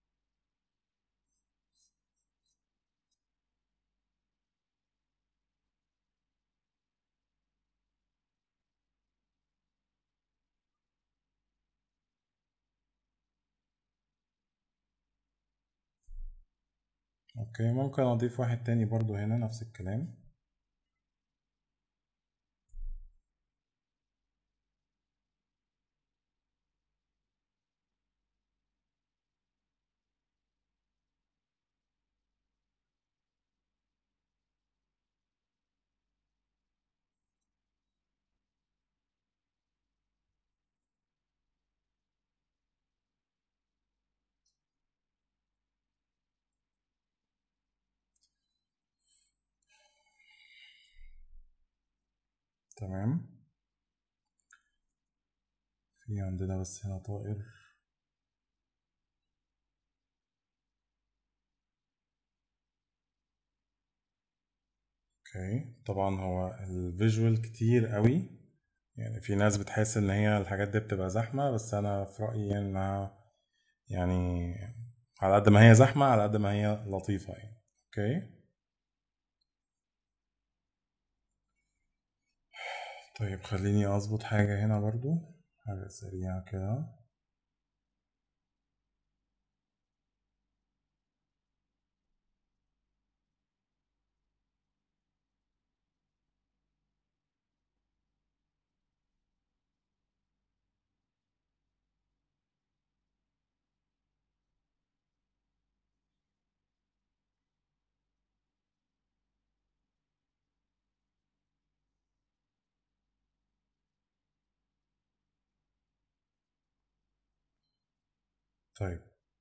اوكي ممكن اضيف واحد تاني برضو هنا نفس الكلام تمام في عندنا بس هنا طائر اوكي طبعا هو الفيجوال كتير قوي يعني في ناس بتحس ان هي الحاجات دي بتبقى زحمة بس انا في رأيي انها يعني على قد ما هي زحمة على قد ما هي لطيفة يعني اوكي طيب خليني اظبط حاجة هنا برضو حاجة سريعة كده طيب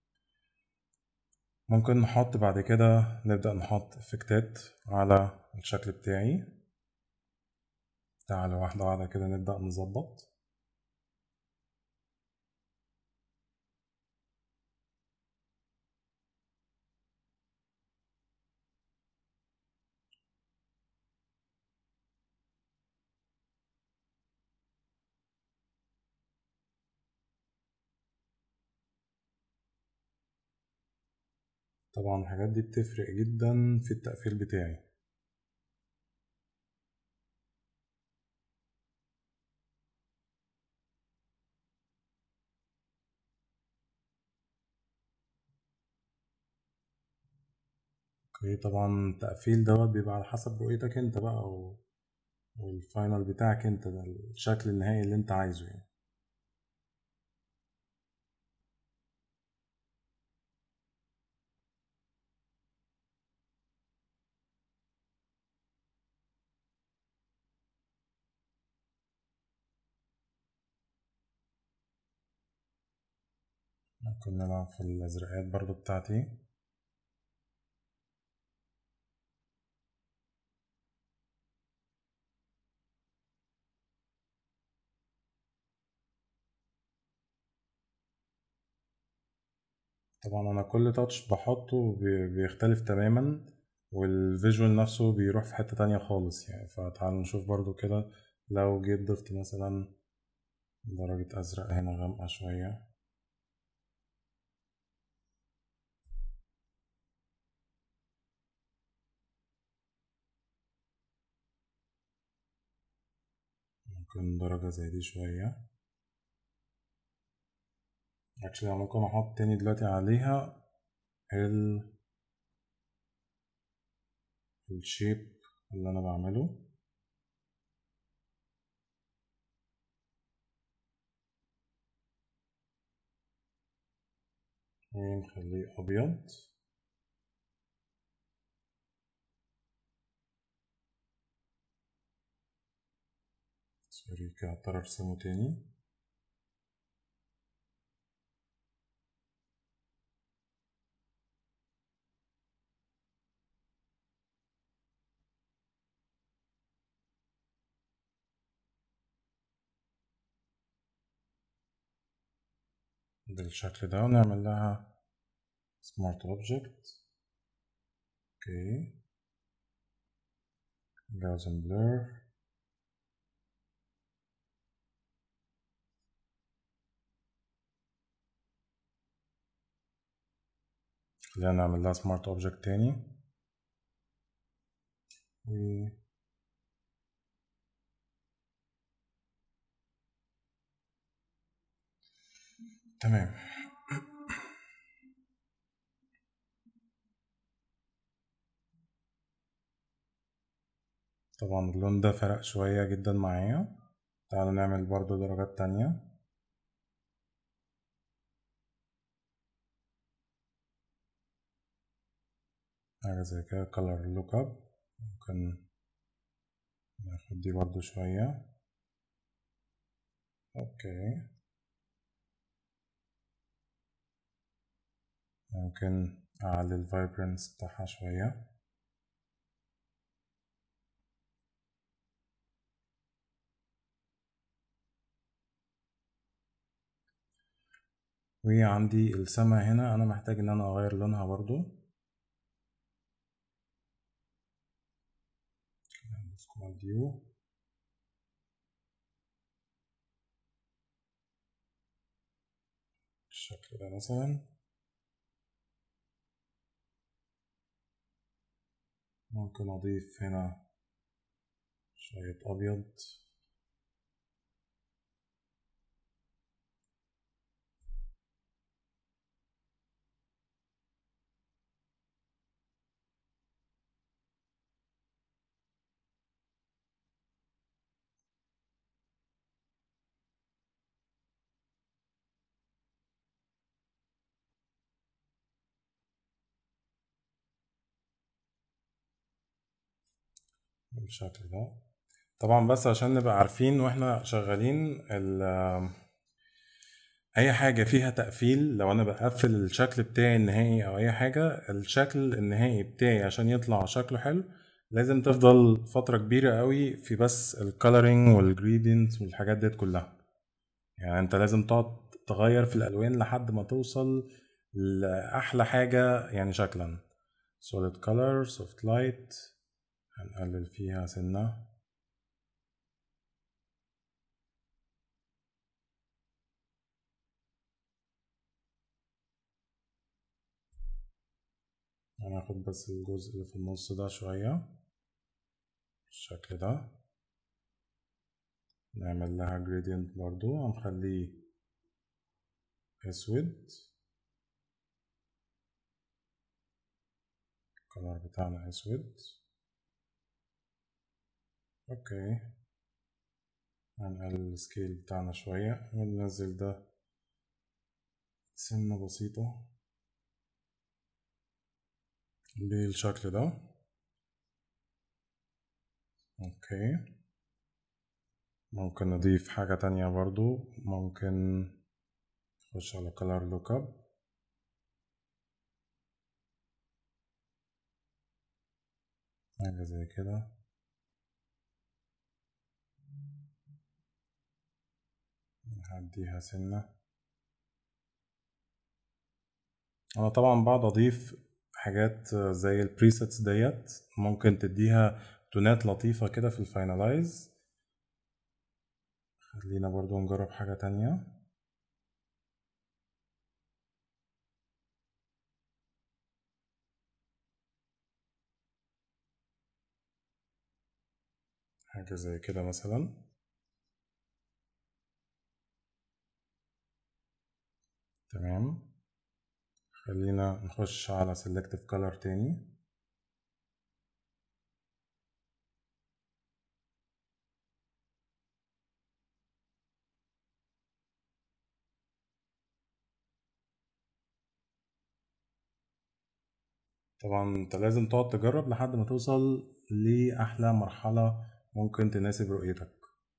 ممكن نحط بعد كده نبدأ نحط افكتات على الشكل بتاعي تعالى واحدة واحدة كده نبدأ نظبط طبعا الحاجات دي بتفرق جدا في التقفيل بتاعي اوكي طبعا التقفيل دوت بيبقى على حسب رؤيتك انت بقى و... والفاينل بتاعك انت ده الشكل النهائي اللي انت عايزه يعني ممكن نلعب في الازرقات برضو بتاعتي طبعا انا كل تاتش بحطه بي- بيختلف تماما والفيجوال نفسه بيروح في حتة تانية خالص يعني فتعالوا نشوف برضو كده لو جيت ضفت مثلا درجة أزرق هنا غامقة شوية ممكن درجة زي دي شوية actually أنا ممكن احط تاني دلوقتي عليها ال الشيب اللي انا بعمله ونخليه ابيض سوري كده هضطر ارسمه تاني بالشكل ده ونعمل لها smart object اوكي Gaussian blur خلينا نعمل لها smart object تاني و تمام طبعا اللون ده فرق شوية جدا معايا تعالوا نعمل برضو درجات تانية حاجة زي كده color lookup ممكن ناخد دي برضو شوية اوكي ممكن أعلي الفايبرنس بتاعها شوية وعندي السما هنا أنا محتاج إن أنا أغير لونها برضو ديو بالشكل ده مثلا ممكن أضيف هنا شوية أبيض بالشكل ده طبعا بس عشان نبقى عارفين واحنا شغالين ال اي حاجه فيها تقفيل لو انا بقفل الشكل بتاعي النهائي او اي حاجه الشكل النهائي بتاعي عشان يطلع شكله حلو لازم تفضل فتره كبيره قوي في بس الكالرينج والجريدينت والحاجات ديت كلها يعني انت لازم تقعد تغير في الالوان لحد ما توصل لاحلى حاجه يعني شكلا solid color soft light هنقلل فيها سنة هناخد بس الجزء اللي في النص ده شوية بالشكل ده نعمل لها gradient برضو هنخليه اسود الكلر بتاعنا اسود اوكي هنقلل السكيل بتاعنا شوية وننزل ده سنة بسيطة بالشكل ده اوكي ممكن نضيف حاجة تانية برضو ممكن نخش على color lookup حاجة زي كده نهديها سنة أنا طبعا بقعد أضيف حاجات زي البريسيتس ديت ممكن تديها تونات لطيفة كده في الفاينلايز خلينا برضو نجرب حاجة تانية حاجة زي كده مثلا تمام خلينا نخش على selective color تاني طبعا انت لازم تقعد تجرب لحد ما توصل لأحلى مرحلة ممكن تناسب رؤيتك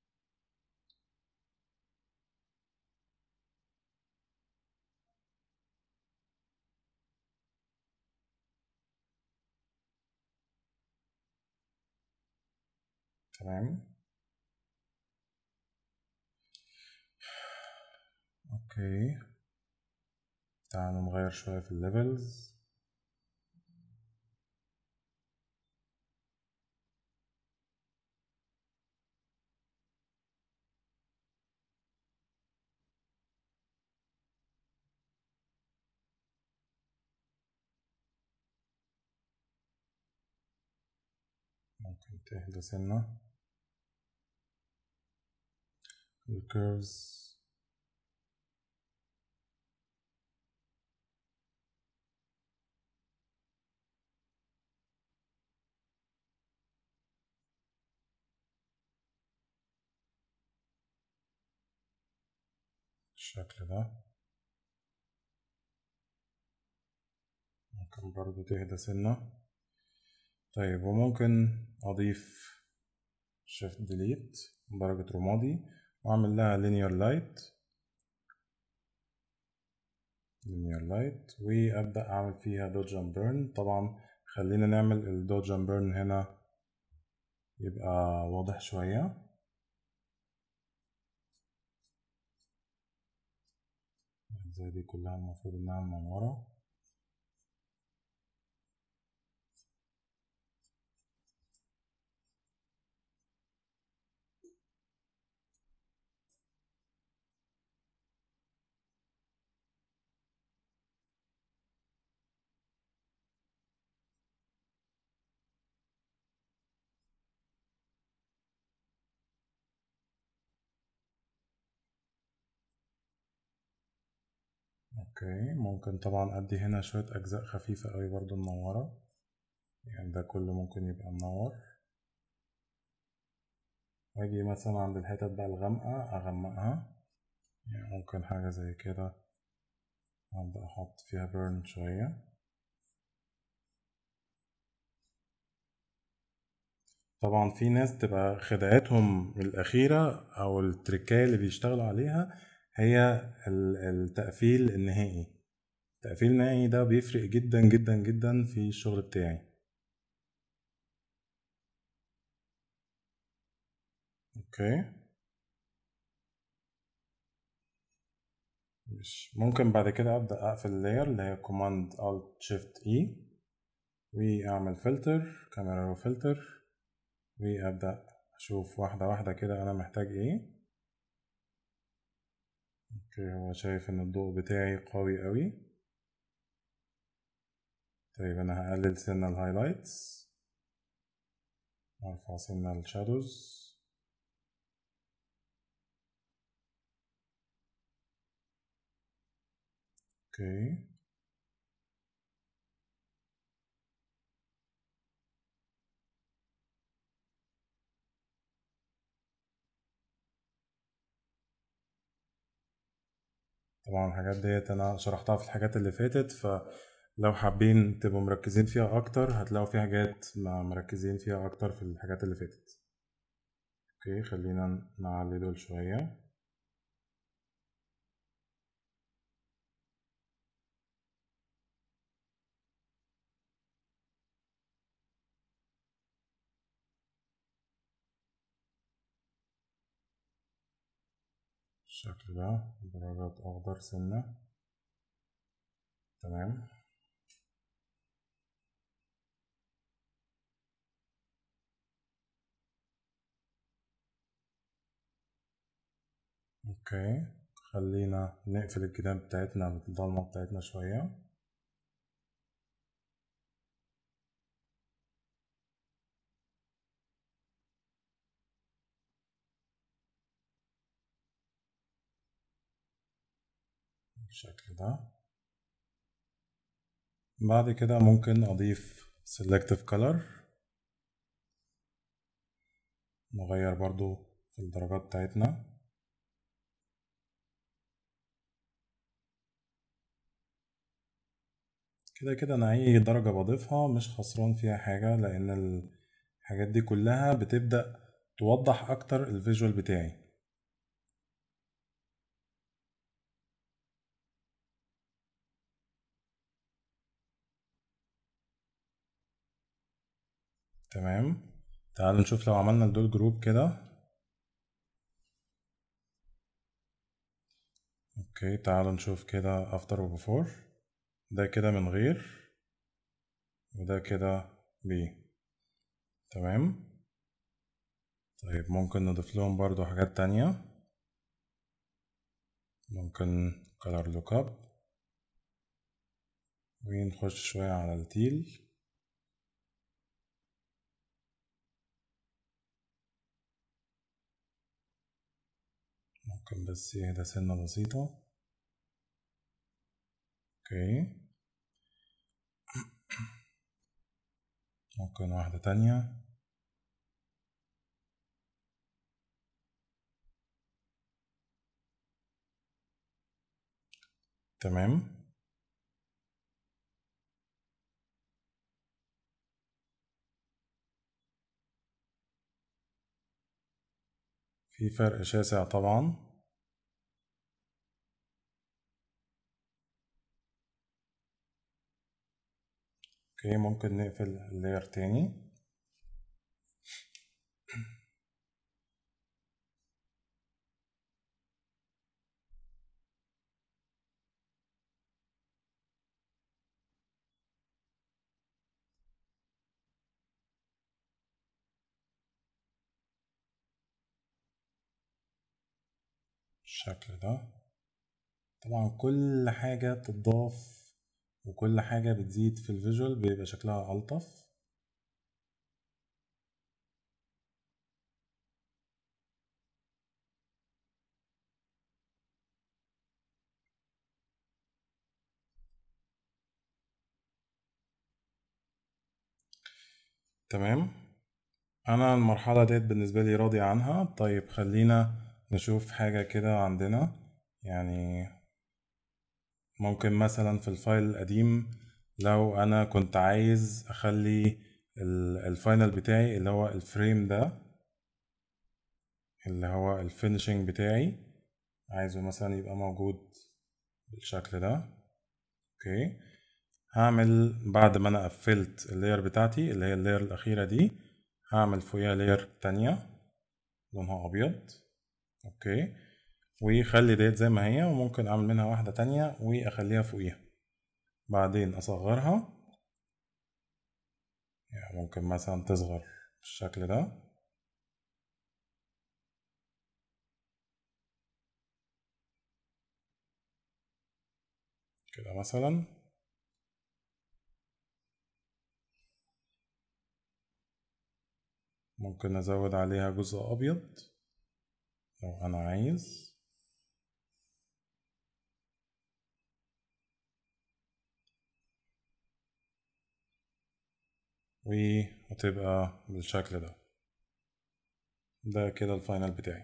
تمام اوكي تعالوا نغير شوية في الليفلز ممكن تهدى سنة الكيرفز الشكل ده ممكن برضو تهدى سنة طيب وممكن أضيف شيفت ديليت درجة رمادي وأعمل لها linear light linear light وأبدأ أعمل فيها dodge and burn طبعا خلينا نعمل ال dodge and burn هنا يبقى واضح شوية زي دي كلها المفروض إنها منورة اوكي ممكن طبعا ادي هنا شوية اجزاء خفيفة اوي برضو منورة يعني ده كله ممكن يبقى منور واجي مثلا عند الحتت بقى الغامقة اغمقها يعني ممكن حاجة زي كده ابدأ احط فيها بيرن شوية طبعا في ناس تبقى خدعتهم الأخيرة أو التركاية اللي بيشتغلوا عليها هي التقفيل النهائي التقفيل النهائي ده بيفرق جدا جدا جدا في الشغل بتاعي اوكي مش ممكن بعد كده ابدا اقفل اللاير اللي هي كوماند الت شيفت اي واعمل فلتر كاميرا رو فلتر وابدا اشوف واحده واحده كده انا محتاج ايه اوكي هو شايف ان الضوء بتاعي قوي قوي طيب انا هقلل سنة الهايلايتس ارفع سنة الشادوز اوكي طبعا الحاجات ديت انا شرحتها في الحاجات اللي فاتت فلو حابين تبقوا مركزين فيها اكتر هتلاقوا في حاجات مركزين فيها اكتر في الحاجات اللي فاتت اوكي خلينا نعلي دول شوية الشكل ده درجات أخضر سنة تمام اوكي خلينا نقفل الجناب بتاعتنا الضلمة بتاعتنا شوية بالشكل ده بعد كده ممكن أضيف selective color نغير برضو في الدرجات بتاعتنا كده كده أنا أي درجة بضيفها مش خسران فيها حاجة لأن الحاجات دي كلها بتبدأ توضح أكتر الفيجوال بتاعي تمام تعالوا نشوف لو عملنا لدول جروب كده اوكي تعالوا نشوف كده افتر وبفور ده كده من غير وده كده بي تمام طيب ممكن نضيف لهم برضو حاجات تانية ممكن color lookup ونخش شوية على التيل ممكن بس يهدى سنة بسيطة اوكي ممكن واحدة تانية تمام في فرق شاسع طبعا اوكي ممكن نقفل اللاير تاني بالشكل ده طبعا كل حاجة بتضاف وكل حاجة بتزيد في الفيجوال بيبقى شكلها ألطف تمام أنا المرحلة ديت بالنسبة لي راضي عنها طيب خلينا نشوف حاجة كده عندنا يعني ممكن مثلا في الفايل القديم لو انا كنت عايز اخلي الفاينل بتاعي اللي هو الفريم ده اللي هو الفينشنج بتاعي عايزه مثلا يبقى موجود بالشكل ده اوكي هعمل بعد ما انا قفلت اللاير بتاعتي اللي هي اللاير الاخيره دي هعمل فوقيها لاير تانية لونها ابيض اوكي ويخلي ديت زي ما هي وممكن اعمل منها واحدة تانية واخليها فوقيها بعدين اصغرها يعني ممكن مثلا تصغر بالشكل ده كده مثلا ممكن ازود عليها جزء ابيض لو انا عايز وهتبقى بالشكل ده ده كده الفاينل بتاعي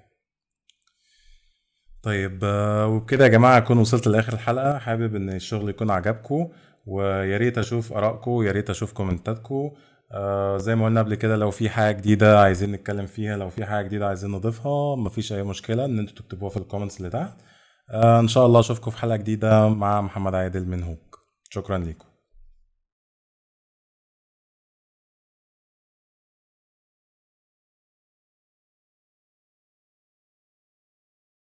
طيب وبكده يا جماعه اكون وصلت لاخر الحلقه حابب ان الشغل يكون عجبكم ويا ريت اشوف ارائكم ويا ريت اشوف كومنتاتكم آه زي ما قلنا قبل كده لو في حاجه جديده عايزين نتكلم فيها لو في حاجه جديده عايزين نضيفها مفيش اي مشكله ان انتوا تكتبوها في الكومنتس اللي تحت آه ان شاء الله اشوفكم في حلقه جديده مع محمد عادل من هوك شكرا لكم